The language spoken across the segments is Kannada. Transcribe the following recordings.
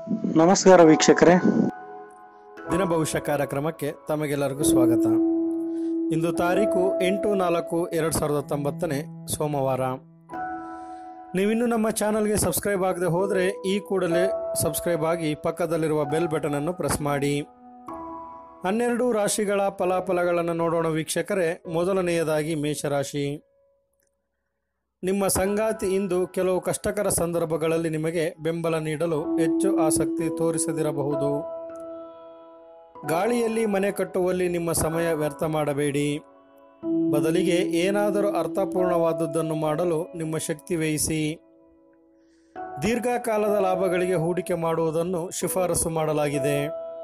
ನಮಸ್ಕಾರ ವೀಕ್ಷಕರೇ ದಿನ ಭವಿಷ್ಯ ಕಾರ್ಯಕ್ರಮಕ್ಕೆ ತಮಗೆಲ್ಲರಿಗೂ ಸ್ವಾಗತ ಇಂದು ತಾರೀಕು ಎಂಟು ನಾಲ್ಕು ಎರಡು ಸಾವಿರದ ಹತ್ತೊಂಬತ್ತನೇ ಸೋಮವಾರ ನೀವಿನ್ನೂ ನಮ್ಮ ಚಾನಲ್ಗೆ ಸಬ್ಸ್ಕ್ರೈಬ್ ಆಗದೆ ಹೋದರೆ ಈ ಕೂಡಲೇ ಸಬ್ಸ್ಕ್ರೈಬ್ ಆಗಿ ಪಕ್ಕದಲ್ಲಿರುವ ಬೆಲ್ ಬಟನನ್ನು ಪ್ರೆಸ್ ಮಾಡಿ ಹನ್ನೆರಡು ರಾಶಿಗಳ ಫಲಾಫಲಗಳನ್ನು ನೋಡೋಣ ವೀಕ್ಷಕರೇ ಮೊದಲನೆಯದಾಗಿ ಮೇಷರಾಶಿ ನಿಮ್ಮ ಸಂಗಾತಿ ಇಂದು ಕೆಲವು ಕಷ್ಟಕರ ಸಂದರ್ಭಗಳಲ್ಲಿ ನಿಮಗೆ ಬೆಂಬಲ ನೀಡಲು ಹೆಚ್ಚು ಆಸಕ್ತಿ ತೋರಿಸದಿರಬಹುದು ಗಾಳಿಯಲ್ಲಿ ಮನೆ ಕಟ್ಟುವಲ್ಲಿ ನಿಮ್ಮ ಸಮಯ ವ್ಯರ್ಥ ಮಾಡಬೇಡಿ ಬದಲಿಗೆ ಏನಾದರೂ ಅರ್ಥಪೂರ್ಣವಾದದ್ದನ್ನು ಮಾಡಲು ನಿಮ್ಮ ಶಕ್ತಿ ವ್ಯಯಿಸಿ ದೀರ್ಘಕಾಲದ ಲಾಭಗಳಿಗೆ ಹೂಡಿಕೆ ಮಾಡುವುದನ್ನು ಶಿಫಾರಸು ಮಾಡಲಾಗಿದೆ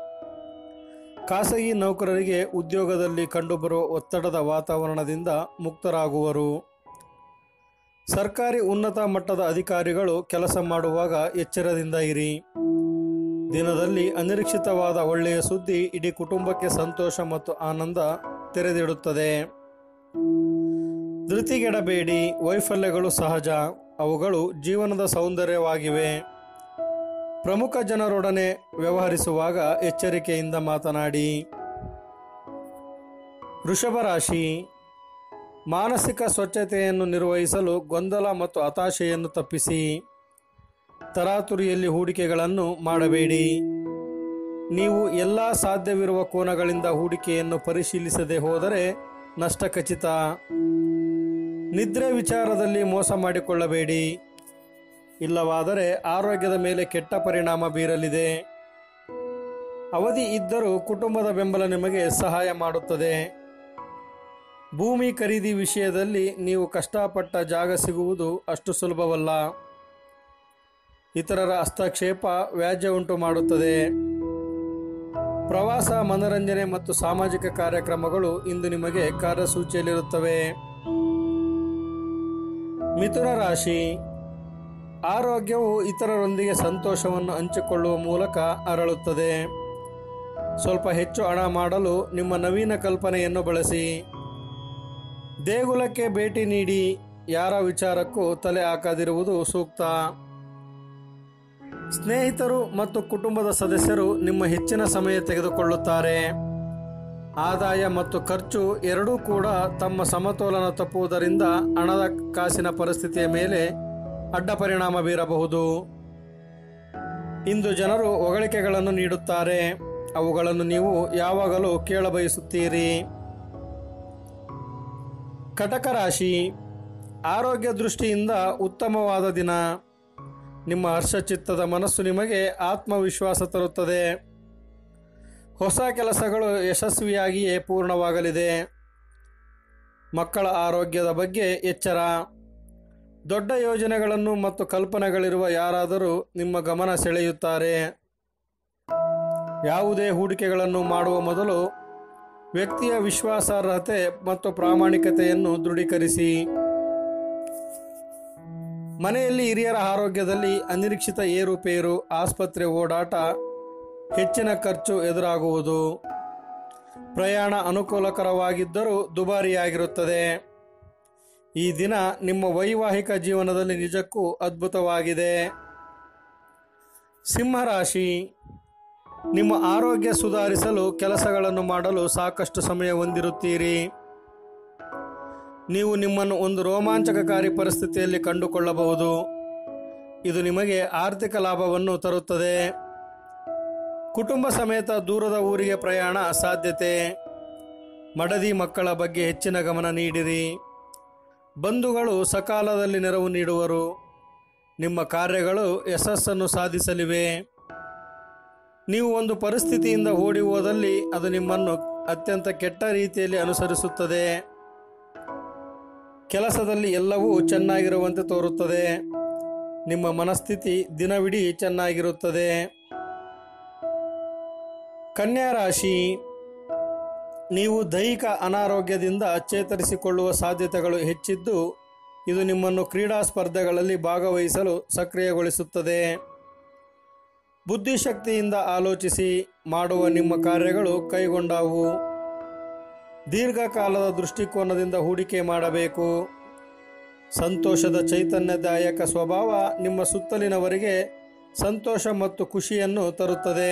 ಖಾಸಗಿ ನೌಕರರಿಗೆ ಉದ್ಯೋಗದಲ್ಲಿ ಕಂಡುಬರುವ ಒತ್ತಡದ ವಾತಾವರಣದಿಂದ ಮುಕ್ತರಾಗುವರು ಸರ್ಕಾರಿ ಉನ್ನತ ಮಟ್ಟದ ಅಧಿಕಾರಿಗಳು ಕೆಲಸ ಮಾಡುವಾಗ ಎಚ್ಚರದಿಂದ ಇರಿ ದಿನದಲ್ಲಿ ಅನಿರೀಕ್ಷಿತವಾದ ಒಳ್ಳೆಯ ಸುದ್ದಿ ಇಡೀ ಕುಟುಂಬಕ್ಕೆ ಸಂತೋಷ ಮತ್ತು ಆನಂದ ತೆರೆದಿಡುತ್ತದೆ ಧೃತಿಗೆಡಬೇಡಿ ವೈಫಲ್ಯಗಳು ಸಹಜ ಅವುಗಳು ಜೀವನದ ಸೌಂದರ್ಯವಾಗಿವೆ ಪ್ರಮುಖ ಜನರೊಡನೆ ವ್ಯವಹರಿಸುವಾಗ ಎಚ್ಚರಿಕೆಯಿಂದ ಮಾತನಾಡಿ ವೃಷಭ ರಾಶಿ ಮಾನಸಿಕ ಸ್ವಚ್ಛತೆಯನ್ನು ನಿರ್ವಹಿಸಲು ಗೊಂದಲ ಮತ್ತು ಹತಾಶೆಯನ್ನು ತಪ್ಪಿಸಿ ತರಾತುರಿಯಲ್ಲಿ ಹೂಡಿಕೆಗಳನ್ನು ಮಾಡಬೇಡಿ ನೀವು ಎಲ್ಲ ಸಾಧ್ಯವಿರುವ ಕೋನಗಳಿಂದ ಹೂಡಿಕೆಯನ್ನು ಪರಿಶೀಲಿಸದೆ ಹೋದರೆ ನಷ್ಟ ಖಚಿತ ನಿದ್ರೆ ವಿಚಾರದಲ್ಲಿ ಮೋಸ ಮಾಡಿಕೊಳ್ಳಬೇಡಿ ಇಲ್ಲವಾದರೆ ಆರೋಗ್ಯದ ಮೇಲೆ ಕೆಟ್ಟ ಪರಿಣಾಮ ಬೀರಲಿದೆ ಅವಧಿ ಇದ್ದರೂ ಕುಟುಂಬದ ಬೆಂಬಲ ನಿಮಗೆ ಸಹಾಯ ಮಾಡುತ್ತದೆ ಭೂಮಿ ಖರೀದಿ ವಿಷಯದಲ್ಲಿ ನೀವು ಕಷ್ಟಪಟ್ಟ ಜಾಗ ಸಿಗುವುದು ಅಷ್ಟು ಸುಲಭವಲ್ಲ ಇತರರ ಹಸ್ತಕ್ಷೇಪ ವ್ಯಾಜ್ಯ ಉಂಟು ಮಾಡುತ್ತದೆ ಪ್ರವಾಸ ಮನರಂಜನೆ ಮತ್ತು ಸಾಮಾಜಿಕ ಕಾರ್ಯಕ್ರಮಗಳು ಇಂದು ನಿಮಗೆ ಕಾರ್ಯಸೂಚಿಯಲ್ಲಿರುತ್ತವೆ ಮಿಥುನ ರಾಶಿ ಆರೋಗ್ಯವು ಇತರರೊಂದಿಗೆ ಸಂತೋಷವನ್ನು ಹಂಚಿಕೊಳ್ಳುವ ಮೂಲಕ ಅರಳುತ್ತದೆ ಸ್ವಲ್ಪ ಹೆಚ್ಚು ಹಣ ಮಾಡಲು ನಿಮ್ಮ ನವೀನ ಕಲ್ಪನೆಯನ್ನು ಬಳಸಿ ದೇಗುಲಕ್ಕೆ ಭೇಟಿ ನೀಡಿ ಯಾರ ವಿಚಾರಕ್ಕೂ ತಲೆ ಹಾಕದಿರುವುದು ಸೂಕ್ತ ಸ್ನೇಹಿತರು ಮತ್ತು ಕುಟುಂಬದ ಸದಸ್ಯರು ನಿಮ್ಮ ಹೆಚ್ಚಿನ ಸಮಯ ತೆಗೆದುಕೊಳ್ಳುತ್ತಾರೆ ಆದಾಯ ಮತ್ತು ಖರ್ಚು ಎರಡೂ ಕೂಡ ತಮ್ಮ ಸಮತೋಲನ ತಪ್ಪುವುದರಿಂದ ಹಣದ ಕಾಸಿನ ಪರಿಸ್ಥಿತಿಯ ಮೇಲೆ ಅಡ್ಡ ಪರಿಣಾಮ ಬೀರಬಹುದು ಇಂದು ಜನರು ಹೊಗಳಿಕೆಗಳನ್ನು ನೀಡುತ್ತಾರೆ ಅವುಗಳನ್ನು ನೀವು ಯಾವಾಗಲೂ ಕೇಳಬಯಸುತ್ತೀರಿ ಕಟಕ ರಾಶಿ ಆರೋಗ್ಯ ದೃಷ್ಟಿಯಿಂದ ಉತ್ತಮವಾದ ದಿನ ನಿಮ್ಮ ಹರ್ಷಚಿತ್ತದ ಮನಸ್ಸು ನಿಮಗೆ ಆತ್ಮವಿಶ್ವಾಸ ತರುತ್ತದೆ ಹೊಸ ಕೆಲಸಗಳು ಯಶಸ್ವಿಯಾಗಿಯೇ ಪೂರ್ಣವಾಗಲಿದೆ ಮಕ್ಕಳ ಆರೋಗ್ಯದ ಬಗ್ಗೆ ಎಚ್ಚರ ದೊಡ್ಡ ಯೋಜನೆಗಳನ್ನು ಮತ್ತು ಕಲ್ಪನೆಗಳಿರುವ ಯಾರಾದರೂ ನಿಮ್ಮ ಗಮನ ಸೆಳೆಯುತ್ತಾರೆ ಯಾವುದೇ ಹೂಡಿಕೆಗಳನ್ನು ಮಾಡುವ ಮೊದಲು ವ್ಯಕ್ತಿಯ ವಿಶ್ವಾಸಾರ್ಹತೆ ಮತ್ತು ಪ್ರಾಮಾಣಿಕತೆಯನ್ನು ದೃಢೀಕರಿಸಿ ಮನೆಯಲ್ಲಿ ಹಿರಿಯರ ಆರೋಗ್ಯದಲ್ಲಿ ಅನಿರೀಕ್ಷಿತ ಏರುಪೇರು ಆಸ್ಪತ್ರೆ ಓಡಾಟ ಹೆಚ್ಚಿನ ಖರ್ಚು ಎದುರಾಗುವುದು ಪ್ರಯಾಣ ಅನುಕೂಲಕರವಾಗಿದ್ದರೂ ದುಬಾರಿಯಾಗಿರುತ್ತದೆ ಈ ದಿನ ನಿಮ್ಮ ವೈವಾಹಿಕ ಜೀವನದಲ್ಲಿ ನಿಜಕ್ಕೂ ಅದ್ಭುತವಾಗಿದೆ ಸಿಂಹರಾಶಿ ನಿಮ್ಮ ಆರೋಗ್ಯ ಸುಧಾರಿಸಲು ಕೆಲಸಗಳನ್ನು ಮಾಡಲು ಸಾಕಷ್ಟು ಸಮಯ ಹೊಂದಿರುತ್ತೀರಿ ನೀವು ನಿಮ್ಮನ್ನು ಒಂದು ರೋಮಾಂಚಕಕಾರಿ ಪರಿಸ್ಥಿತಿಯಲ್ಲಿ ಕಂಡುಕೊಳ್ಳಬಹುದು ಇದು ನಿಮಗೆ ಆರ್ಥಿಕ ಲಾಭವನ್ನು ತರುತ್ತದೆ ಕುಟುಂಬ ಸಮೇತ ದೂರದ ಊರಿಗೆ ಪ್ರಯಾಣ ಸಾಧ್ಯತೆ ಮಡದಿ ಮಕ್ಕಳ ಬಗ್ಗೆ ಹೆಚ್ಚಿನ ಗಮನ ನೀಡಿರಿ ಬಂಧುಗಳು ಸಕಾಲದಲ್ಲಿ ನೆರವು ನೀಡುವರು ನಿಮ್ಮ ಕಾರ್ಯಗಳು ಯಶಸ್ಸನ್ನು ಸಾಧಿಸಲಿವೆ ನೀವು ಒಂದು ಪರಿಸ್ಥಿತಿಯಿಂದ ಓಡಿ ಹೋದಲ್ಲಿ ಅದು ನಿಮ್ಮನ್ನು ಅತ್ಯಂತ ಕೆಟ್ಟ ರೀತಿಯಲ್ಲಿ ಅನುಸರಿಸುತ್ತದೆ ಕೆಲಸದಲ್ಲಿ ಎಲ್ಲವೂ ಚೆನ್ನಾಗಿರುವಂತೆ ತೋರುತ್ತದೆ ನಿಮ್ಮ ಮನಸ್ಥಿತಿ ದಿನವಿಡೀ ಚೆನ್ನಾಗಿರುತ್ತದೆ ಕನ್ಯಾ ರಾಶಿ ನೀವು ದೈಹಿಕ ಅನಾರೋಗ್ಯದಿಂದ ಚೇತರಿಸಿಕೊಳ್ಳುವ ಸಾಧ್ಯತೆಗಳು ಹೆಚ್ಚಿದ್ದು ಇದು ನಿಮ್ಮನ್ನು ಕ್ರೀಡಾ ಸ್ಪರ್ಧೆಗಳಲ್ಲಿ ಭಾಗವಹಿಸಲು ಸಕ್ರಿಯಗೊಳಿಸುತ್ತದೆ ಬುದ್ಧಿಶಕ್ತಿಯಿಂದ ಆಲೋಚಿಸಿ ಮಾಡುವ ನಿಮ್ಮ ಕಾರ್ಯಗಳು ಕೈಗೊಂಡಾವು ದೀರ್ಘಕಾಲದ ದೃಷ್ಟಿಕೋನದಿಂದ ಹೂಡಿಕೆ ಮಾಡಬೇಕು ಸಂತೋಷದ ಚೈತನ್ಯದಾಯಕ ಸ್ವಭಾವ ನಿಮ್ಮ ಸುತ್ತಲಿನವರಿಗೆ ಸಂತೋಷ ಮತ್ತು ಖುಷಿಯನ್ನು ತರುತ್ತದೆ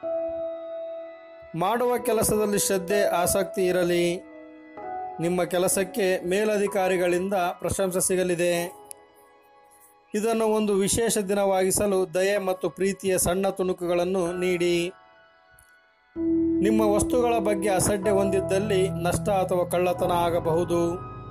ಮಾಡುವ ಕೆಲಸದಲ್ಲಿ ಶ್ರದ್ಧೆ ಆಸಕ್ತಿ ಇರಲಿ ನಿಮ್ಮ ಕೆಲಸಕ್ಕೆ ಮೇಲಧಿಕಾರಿಗಳಿಂದ ಪ್ರಶಂಸೆ ಸಿಗಲಿದೆ ಇದನ್ನು ಒಂದು ವಿಶೇಷ ದಿನವಾಗಿಸಲು ದಯೆ ಮತ್ತು ಪ್ರೀತಿಯ ಸಣ್ಣ ತುಣುಕುಗಳನ್ನು ನೀಡಿ ನಿಮ್ಮ ವಸ್ತುಗಳ ಬಗ್ಗೆ ಅಸಡ್ಡೆ ಹೊಂದಿದ್ದಲ್ಲಿ ನಷ್ಟ ಅಥವಾ ಕಳ್ಳತನ ಆಗಬಹುದು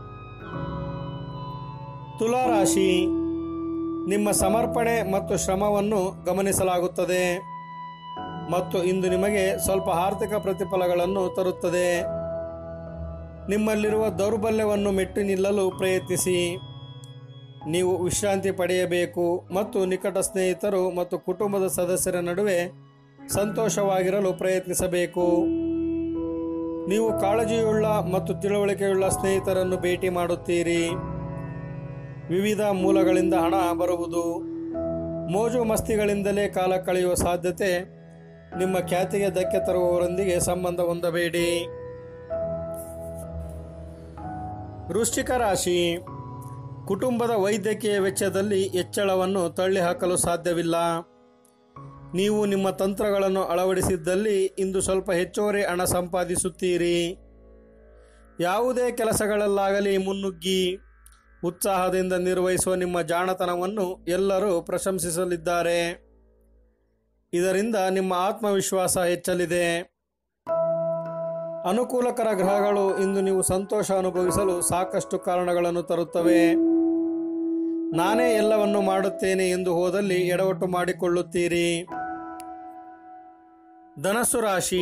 ತುಲಾರಾಶಿ ನಿಮ್ಮ ಸಮರ್ಪಣೆ ಮತ್ತು ಶ್ರಮವನ್ನು ಗಮನಿಸಲಾಗುತ್ತದೆ ಮತ್ತು ಇಂದು ನಿಮಗೆ ಸ್ವಲ್ಪ ಆರ್ಥಿಕ ಪ್ರತಿಫಲಗಳನ್ನು ತರುತ್ತದೆ ನಿಮ್ಮಲ್ಲಿರುವ ದೌರ್ಬಲ್ಯವನ್ನು ಮೆಟ್ಟಿ ನಿಲ್ಲಲು ಪ್ರಯತ್ನಿಸಿ ನೀವು ವಿಶ್ರಾಂತಿ ಪಡೆಯಬೇಕು ಮತ್ತು ನಿಕಟ ಸ್ನೇಹಿತರು ಮತ್ತು ಕುಟುಂಬದ ಸದಸ್ಯರ ನಡುವೆ ಸಂತೋಷವಾಗಿರಲು ಪ್ರಯತ್ನಿಸಬೇಕು ನೀವು ಕಾಳಜಿಯುಳ್ಳ ಮತ್ತು ತಿಳುವಳಿಕೆಯುಳ್ಳ ಸ್ನೇಹಿತರನ್ನು ಭೇಟಿ ಮಾಡುತ್ತೀರಿ ವಿವಿಧ ಮೂಲಗಳಿಂದ ಹಣ ಬರುವುದು ಮೋಜು ಮಸ್ತಿಗಳಿಂದಲೇ ಕಾಲ ಕಳೆಯುವ ಸಾಧ್ಯತೆ ನಿಮ್ಮ ಖ್ಯಾತಿಗೆ ಧಕ್ಕೆ ತರುವವರೊಂದಿಗೆ ಸಂಬಂಧ ಹೊಂದಬೇಡಿ ವೃಶ್ಚಿಕ ರಾಶಿ ಕುಟುಂಬದ ವೈದ್ಯಕೀಯ ವೆಚ್ಚದಲ್ಲಿ ಹೆಚ್ಚಳವನ್ನು ತಳ್ಳಿಹಾಕಲು ಸಾಧ್ಯವಿಲ್ಲ ನೀವು ನಿಮ್ಮ ತಂತ್ರಗಳನ್ನು ಅಳವಡಿಸಿದ್ದಲ್ಲಿ ಇಂದು ಸ್ವಲ್ಪ ಹೆಚ್ಚುವರಿ ಹಣ ಸಂಪಾದಿಸುತ್ತೀರಿ ಯಾವುದೇ ಕೆಲಸಗಳಲ್ಲಾಗಲಿ ಮುನ್ನುಗ್ಗಿ ಉತ್ಸಾಹದಿಂದ ನಿರ್ವಹಿಸುವ ನಿಮ್ಮ ಜಾಣತನವನ್ನು ಎಲ್ಲರೂ ಪ್ರಶಂಸಿಸಲಿದ್ದಾರೆ ಇದರಿಂದ ನಿಮ್ಮ ಆತ್ಮವಿಶ್ವಾಸ ಹೆಚ್ಚಲಿದೆ ಅನುಕೂಲಕರ ಗ್ರಹಗಳು ಇಂದು ನೀವು ಸಂತೋಷ ಅನುಭವಿಸಲು ಸಾಕಷ್ಟು ಕಾರಣಗಳನ್ನು ತರುತ್ತವೆ ನಾನೇ ಎಲ್ಲವನ್ನು ಮಾಡುತ್ತೇನೆ ಎಂದು ಹೋದಲ್ಲಿ ಎಡವಟ್ಟು ಮಾಡಿಕೊಳ್ಳುತ್ತೀರಿ ಧನಸ್ಸು ರಾಶಿ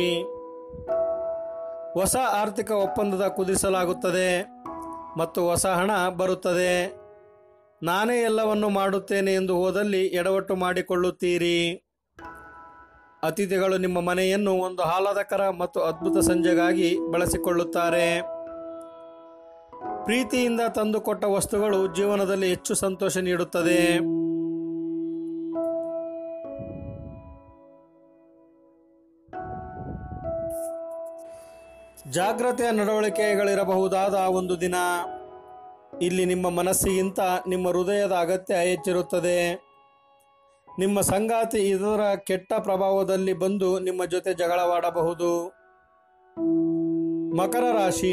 ಹೊಸ ಆರ್ಥಿಕ ಒಪ್ಪಂದದ ಕುದಿಸಲಾಗುತ್ತದೆ ಮತ್ತು ಹೊಸ ಹಣ ಬರುತ್ತದೆ ನಾನೇ ಎಲ್ಲವನ್ನು ಮಾಡುತ್ತೇನೆ ಎಂದು ಹೋದಲ್ಲಿ ಎಡವಟ್ಟು ಮಾಡಿಕೊಳ್ಳುತ್ತೀರಿ ಅತಿಥಿಗಳು ನಿಮ್ಮ ಮನೆಯನ್ನು ಒಂದು ಆಹ್ಲಾದಕರ ಮತ್ತು ಅದ್ಭುತ ಸಂಜೆಗಾಗಿ ಬಳಸಿಕೊಳ್ಳುತ್ತಾರೆ ಪ್ರೀತಿಯಿಂದ ತಂದುಕೊಟ್ಟ ವಸ್ತುಗಳು ಜೀವನದಲ್ಲಿ ಹೆಚ್ಚು ಸಂತೋಷ ನೀಡುತ್ತದೆ ಜಾಗ್ರತೆಯ ನಡವಳಿಕೆಗಳಿರಬಹುದಾದ ಒಂದು ದಿನ ಇಲ್ಲಿ ನಿಮ್ಮ ಮನಸ್ಸಿಗಿಂತ ನಿಮ್ಮ ಹೃದಯದ ಅಗತ್ಯ ಹೆಚ್ಚಿರುತ್ತದೆ ನಿಮ್ಮ ಸಂಗಾತಿ ಇದರ ಕೆಟ್ಟ ಪ್ರಭಾವದಲ್ಲಿ ಬಂದು ನಿಮ್ಮ ಜೊತೆ ಜಗಳವಾಡಬಹುದು ಮಕರ ರಾಶಿ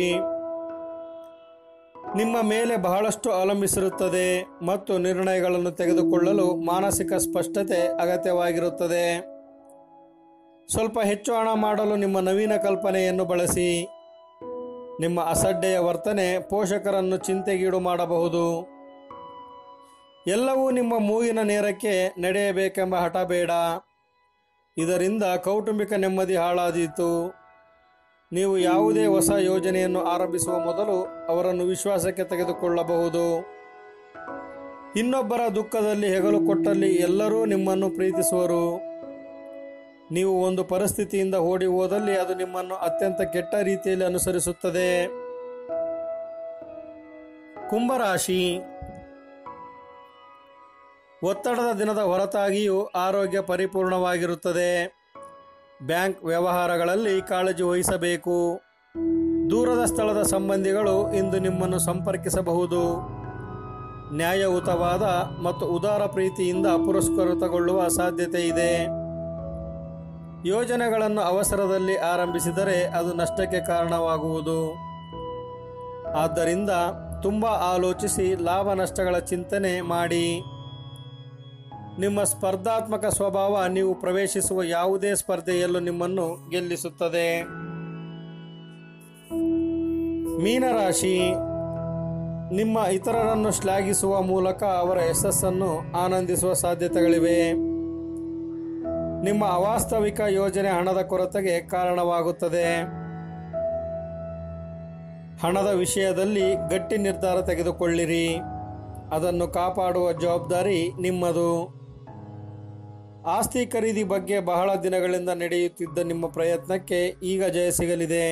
ನಿಮ್ಮ ಮೇಲೆ ಬಹಳಷ್ಟು ಅವಲಂಬಿಸಿರುತ್ತದೆ ಮತ್ತು ನಿರ್ಣಯಗಳನ್ನು ತೆಗೆದುಕೊಳ್ಳಲು ಮಾನಸಿಕ ಸ್ಪಷ್ಟತೆ ಅಗತ್ಯವಾಗಿರುತ್ತದೆ ಸ್ವಲ್ಪ ಹೆಚ್ಚು ಹಣ ಮಾಡಲು ನಿಮ್ಮ ನವೀನ ಕಲ್ಪನೆಯನ್ನು ಬಳಸಿ ನಿಮ್ಮ ಅಸಡ್ಡೆಯ ವರ್ತನೆ ಪೋಷಕರನ್ನು ಚಿಂತೆಗೀಡು ಮಾಡಬಹುದು ಎಲ್ಲವೂ ನಿಮ್ಮ ಮೂಗಿನ ನೇರಕ್ಕೆ ನಡೆಯಬೇಕೆಂಬ ಹಠ ಬೇಡ ಇದರಿಂದ ಕೌಟುಂಬಿಕ ನೆಮ್ಮದಿ ಹಾಳಾದೀತು ನೀವು ಯಾವುದೇ ಹೊಸ ಯೋಜನೆಯನ್ನು ಆರಂಭಿಸುವ ಮೊದಲು ಅವರನ್ನು ವಿಶ್ವಾಸಕ್ಕೆ ತೆಗೆದುಕೊಳ್ಳಬಹುದು ಇನ್ನೊಬ್ಬರ ದುಃಖದಲ್ಲಿ ಹೆಗಲು ಕೊಟ್ಟಲ್ಲಿ ಎಲ್ಲರೂ ನಿಮ್ಮನ್ನು ಪ್ರೀತಿಸುವರು ನೀವು ಒಂದು ಪರಿಸ್ಥಿತಿಯಿಂದ ಓಡಿ ಹೋದಲ್ಲಿ ಅದು ನಿಮ್ಮನ್ನು ಅತ್ಯಂತ ಕೆಟ್ಟ ರೀತಿಯಲ್ಲಿ ಅನುಸರಿಸುತ್ತದೆ ಕುಂಭರಾಶಿ ಒತ್ತಡದ ದಿನದ ಹೊರತಾಗಿಯೂ ಆರೋಗ್ಯ ಪರಿಪೂರ್ಣವಾಗಿರುತ್ತದೆ ಬ್ಯಾಂಕ್ ವ್ಯವಹಾರಗಳಲ್ಲಿ ಕಾಳಜಿ ವಹಿಸಬೇಕು ದೂರದ ಸ್ಥಳದ ಸಂಬಂಧಿಗಳು ಇಂದು ನಿಮ್ಮನ್ನು ಸಂಪರ್ಕಿಸಬಹುದು ನ್ಯಾಯಯುತವಾದ ಮತ್ತು ಉದಾರ ಪ್ರೀತಿಯಿಂದ ಪುರಸ್ಕೃತಗೊಳ್ಳುವ ಸಾಧ್ಯತೆ ಇದೆ ಯೋಜನೆಗಳನ್ನು ಅವಸರದಲ್ಲಿ ಆರಂಭಿಸಿದರೆ ಅದು ನಷ್ಟಕ್ಕೆ ಕಾರಣವಾಗುವುದು ಆದ್ದರಿಂದ ತುಂಬ ಆಲೋಚಿಸಿ ಲಾಭ ನಷ್ಟಗಳ ಚಿಂತನೆ ಮಾಡಿ ನಿಮ್ಮ ಸ್ಪರ್ಧಾತ್ಮಕ ಸ್ವಭಾವ ನೀವು ಪ್ರವೇಶಿಸುವ ಯಾವುದೇ ಸ್ಪರ್ಧೆಯಲ್ಲೂ ನಿಮ್ಮನ್ನು ಗೆಲ್ಲಿಸುತ್ತದೆ ಮೀನರಾಶಿ ನಿಮ್ಮ ಇತರರನ್ನು ಶ್ಲಾಘಿಸುವ ಮೂಲಕ ಅವರ ಯಶಸ್ಸನ್ನು ಆನಂದಿಸುವ ಸಾಧ್ಯತೆಗಳಿವೆ ನಿಮ್ಮ ಅವಾಸ್ತವಿಕ ಯೋಜನೆ ಹಣದ ಕೊರತೆಗೆ ಕಾರಣವಾಗುತ್ತದೆ ಹಣದ ವಿಷಯದಲ್ಲಿ ಗಟ್ಟಿ ನಿರ್ಧಾರ ತೆಗೆದುಕೊಳ್ಳಿರಿ ಅದನ್ನು ಕಾಪಾಡುವ ಜವಾಬ್ದಾರಿ ನಿಮ್ಮದು ಆಸ್ತಿ ಖರೀದಿ ಬಗ್ಗೆ ಬಹಳ ದಿನಗಳಿಂದ ನಡೆಯುತ್ತಿದ್ದ ನಿಮ್ಮ ಪ್ರಯತ್ನಕ್ಕೆ ಈಗ ಜಯ ಸಿಗಲಿದೆ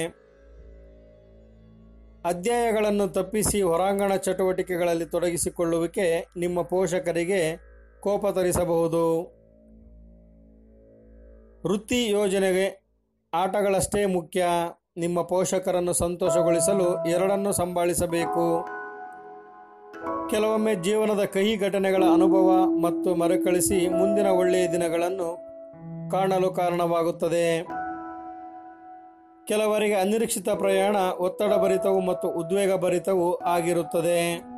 ಅಧ್ಯಾಯಗಳನ್ನು ತಪ್ಪಿಸಿ ಹೊರಾಂಗಣ ಚಟುವಟಿಕೆಗಳಲ್ಲಿ ತೊಡಗಿಸಿಕೊಳ್ಳುವಿಕೆ ನಿಮ್ಮ ಪೋಷಕರಿಗೆ ಕೋಪ ತರಿಸಬಹುದು ವೃತ್ತಿ ಯೋಜನೆಗೆ ಆಟಗಳಷ್ಟೇ ಮುಖ್ಯ ನಿಮ್ಮ ಪೋಷಕರನ್ನು ಸಂತೋಷಗೊಳಿಸಲು ಎರಡನ್ನೂ ಸಂಭಾಳಿಸಬೇಕು ಕೆಲವೊಮ್ಮೆ ಜೀವನದ ಕಹಿ ಘಟನೆಗಳ ಅನುಭವ ಮತ್ತು ಮರುಕಳಿಸಿ ಮುಂದಿನ ಒಳ್ಳೆಯ ದಿನಗಳನ್ನು ಕಾಣಲು ಕಾರಣವಾಗುತ್ತದೆ ಕೆಲವರಿಗೆ ಅನಿರೀಕ್ಷಿತ ಪ್ರಯಾಣ ಒತ್ತಡ ಭರಿತವು ಮತ್ತು ಉದ್ವೇಗ ಭರಿತವು ಆಗಿರುತ್ತದೆ